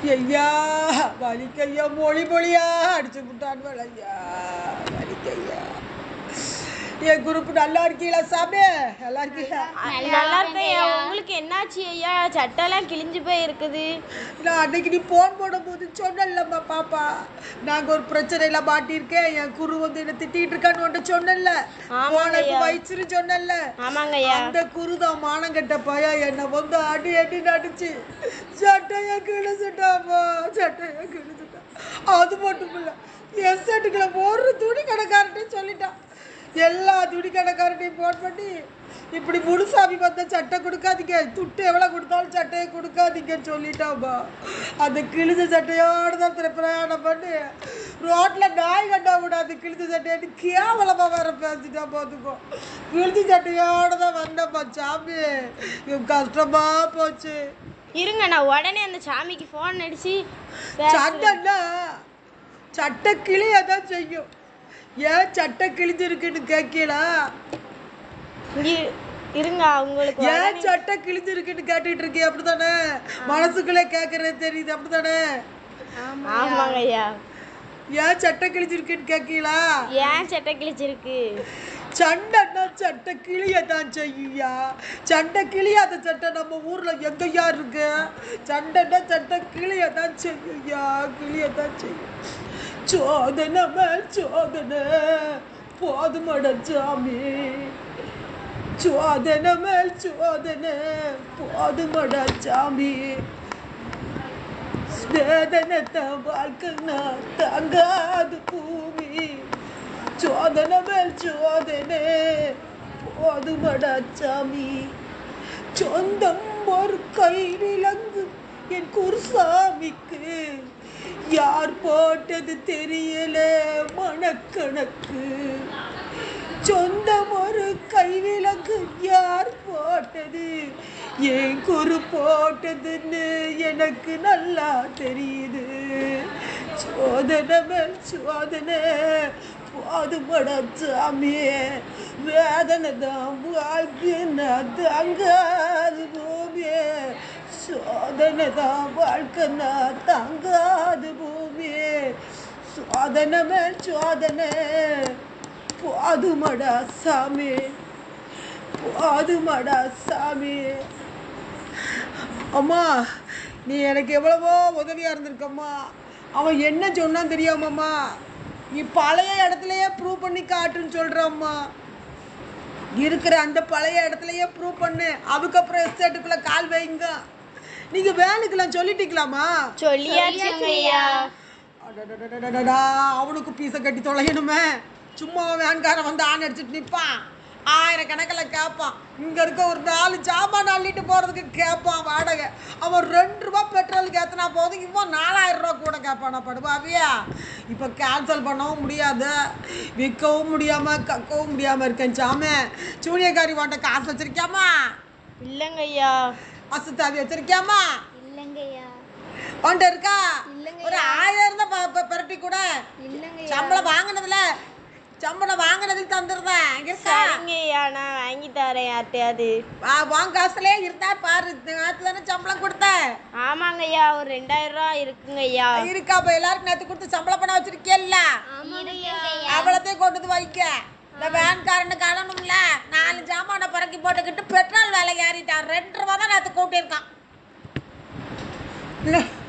ஐயா வலிக்கையா மொழி மொழியா அடிச்சு விட்டான் ஐயா வலிக்கையா என் குரூப் நல்லா இருக்கீங்களா சாமி நல்லா இருக்கீங்களா நல்லா இருக்கேன் ஐயா உங்களுக்கு என்னாச்சு ஐயா சட்டெல்லாம் கிழிஞ்சு போய் இருக்குது நான் அன்னைக்கு நீ போன் போடும்போது சொன்னல்லம்மா பாப்பா நாங்க ஒரு பிரச்சனையில மாட்டியிருக்கேன் என் குரு வந்து என்ன திட்டிட்டு இருக்கான்னு உன்ட்ட சொன்னல போன இப்ப வயிற்றுன்னு சொன்னல ஆமாங்க ஐயா அந்த குருதான் மானங்கட்ட பையா என்னை வந்து அடி அடி நடிச்சு சட்டைய கிழிச்சுட்டாமா சட்டைய கிழிச்சுட்டான் அது மட்டும் இல்ல என் செட்டுக்குள்ள ஒரு துணி கடைக்காரன்ட்டு சொல்லிட்டான் எல்லா துணி கடைக்காரனையும் போன் பண்ணி இப்படி முனுசாமி வந்த சட்டை கொடுக்காதீங்க துட்டு எவ்வளோ கொடுத்தாலும் சட்டையை கொடுக்காதீங்கன்னு சொல்லிட்டாமா அந்த கிழிஞ்ச சட்டையோடு தான் திரு பிரயாணம் பண்ணி ரோட்டில் நாய் கண்டா விடாது கிழிஞ்ச சட்டையாட்டு கேவலமாக வேற பேசிட்டா பார்த்துக்கோ கிழிஞ்ச சட்டையோடு தான் வந்தேம்மா சாமி எனக்கு கஷ்டமா போச்சு இருங்க நான் உடனே அந்த சாமிக்கு ஃபோன் அடிச்சு சட்டைன்னா சட்டை கிளிய தான் செய்யும் ஏன் சட்டை கிழிஞ்சிருக்குன்னு கேட்கலா இரு- இருங்க உங்களுக்கு ஏன் சட்டை கிழிஞ்சிருக்குன்னு கேட்டுட்டு இருக்கே அப்படித்தானே மனசுக்குள்ளே கேட்கறது தெரியுது அப்படித்தானே ஆமாங்க ஐயா ஏன் சட்டை கிழிஞ்சிருக்குன்னு கேட்கலா ஏன் சட்டை கிழிச்சிருக்கு சண்டைன்னா சட்டை கிளிய தான் செய்யா சண்டை கிளியாத சட்டை நம்ம ஊர்ல எங்கய்யா இருக்கு சண்டைன்னா சட்டை கிளிய தான் செய்யா கிளிய தான் செய்யும் சோதனை மேல் சோதனை போதுமட சாமி சோதனை மேல் சோதனை போதுமட சாமி வேதனை தான் வாழ்க்கைன்னா தாங்காது பூமி சோதனை மேல் சோதனை போதுமடா சாமி சொந்தம் ஒரு கை விலங்கு என் குருசாமிக்கு யார் போட்டது தெரியல மனக்கணக்கு சொந்தம் ஒரு கைவிலங்கு யார் போட்டது என் குரு போட்டதுன்னு எனக்கு நல்லா தெரியுது சோதனை மேல் சோதனை போதுமட சாமியே வேதனை தான் வாழ்க்கைன்னா தங்காது பூமியே சோதனை தான் வாழ்க்கைன்னா தங்காது பூமியே சோதனை மேல் சோதனை போதுமடா சாமி போதுமடா சாமி அம்மா நீ எனக்கு எவ்வளவோ உதவியாக இருந்திருக்கம்மா அவன் என்ன சொன்னான் தெரியாமம்மா நீ பழைய இடத்துலயே ப்ரூவ் பண்ணி காட்டுன்னு சொல்கிறம்மா இருக்கிற அந்த பழைய இடத்துலயே ப்ரூவ் பண்ணு அதுக்கப்புறம் எஸ்டேட்டுக்குள்ளே கால் வைங்க நீங்கள் வேனுக்கெல்லாம் சொல்லிட்டீங்களாம்மா சொல்லியாச்சுங்க ஐயா அடடடடடடடா, அவனுக்கு பீஸை கட்டி தொலையணுமே சும்மா வேன்காரன் வந்து ஆண் அடிச்சுட்டு நிற்பான் ஆயிரக்கணக்கில் கேட்பான் இங்கே இருக்க ஒரு நாலு சாமான் அள்ளிட்டு போகிறதுக்கு கேட்பான் வாடகை அவன் ரெண்டு ரூபா பெட்ரோலுக்கு ஏற்றினா போதும் இவன் நாலாயிரம் ரூபா கூட கேட்பானா படுபாவியா இப்போ கேன்சல் பண்ணவும் முடியாது விற்கவும் முடியாமல் கக்கவும் முடியாமல் இருக்கேன் சாமே சூனியக்காரி வாண்ட காசு வச்சிருக்கியாமா இல்லைங்க ஐயா அசுத்தாவி வச்சிருக்கியாமா இல்லைங்கய்யா உன்ட்ட இருக்கா ஒரு ஆயிரம் தான் ப- ப- பெரட்டி கூட இல்லைங்கய்யா சம்பளம் வாங்கினதுல சம்பளம் வாங்கினதுக்கு தந்துருந்தேன் இங்க இருக்கா சரிங்க ஐயா நான் வாங்கி தரேன் யார்ட்டையாவது வா- வாங்க காசுலயே இருந்தா பாரு இந்த நேரத்துல தானே சம்பளம் கொடுத்த ஆமாங்க ஐயா ஒரு ரெண்டாயிரம் ரூபா இருக்குங்க ஐயா இருக்கா அப்ப எல்லாருக்கும் நேத்து கொடுத்து சம்பளம் பண்ண வச்சிருக்கேல்ல அவ்வளோத்தையும் கொண்டு வந்து வைக்க இந்த வேன்காரனுக்கு அழணும்ல நாலு ஜாமான பறக்கி போட்டுக்கிட்டு பெட்ரோல் விலை ஏறிட்டான் ரெண்டு ரூபா தான் நேற்று கூட்டியிருக்கான்